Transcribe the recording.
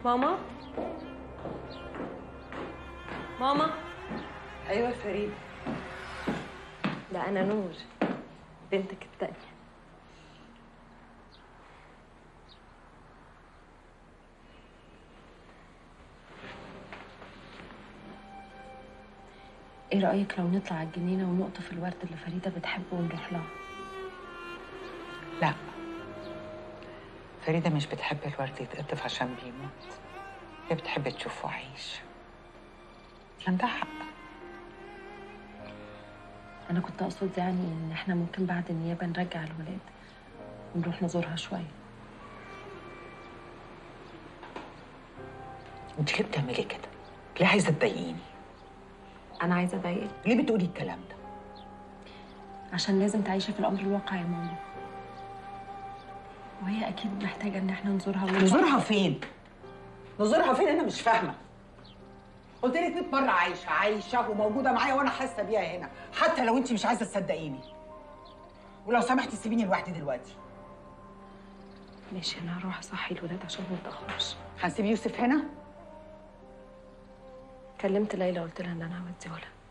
ماما ماما ايوه فريد ده انا نور بنتك التانية ايه رأيك لو نطلع على الجنينة ونقطف الورد اللي فريدة بتحبه ونروح لها لا فريده مش بتحب الورد يتقطف عشان بيموت هي بتحب تشوفه عايش عندها حق انا كنت اقصد يعني ان احنا ممكن بعد النيابة نرجع الولاد ونروح نزورها شوية انت ليه بتعملي كده ليه عايزه تضايقيني انا عايزة اضايقك ليه بتقولي الكلام ده عشان لازم تعيشي في الامر الواقع يا ماما وهي اكيد محتاجة ان احنا نزورها ونفرح. نزورها فين نزورها فين انا مش فاهمه قلت لك 100 مره عايشه عايشه وموجوده معايا وانا حاسه بيها هنا حتى لو انت مش عايزه تصدقيني ولو سمحتي سيبيني لوحدي دلوقتي ماشي انا هروح اصحي الولاد عشان ما نتاخرش هنسيب يوسف هنا كلمت ليلى قلت لها ان انا هوديه لها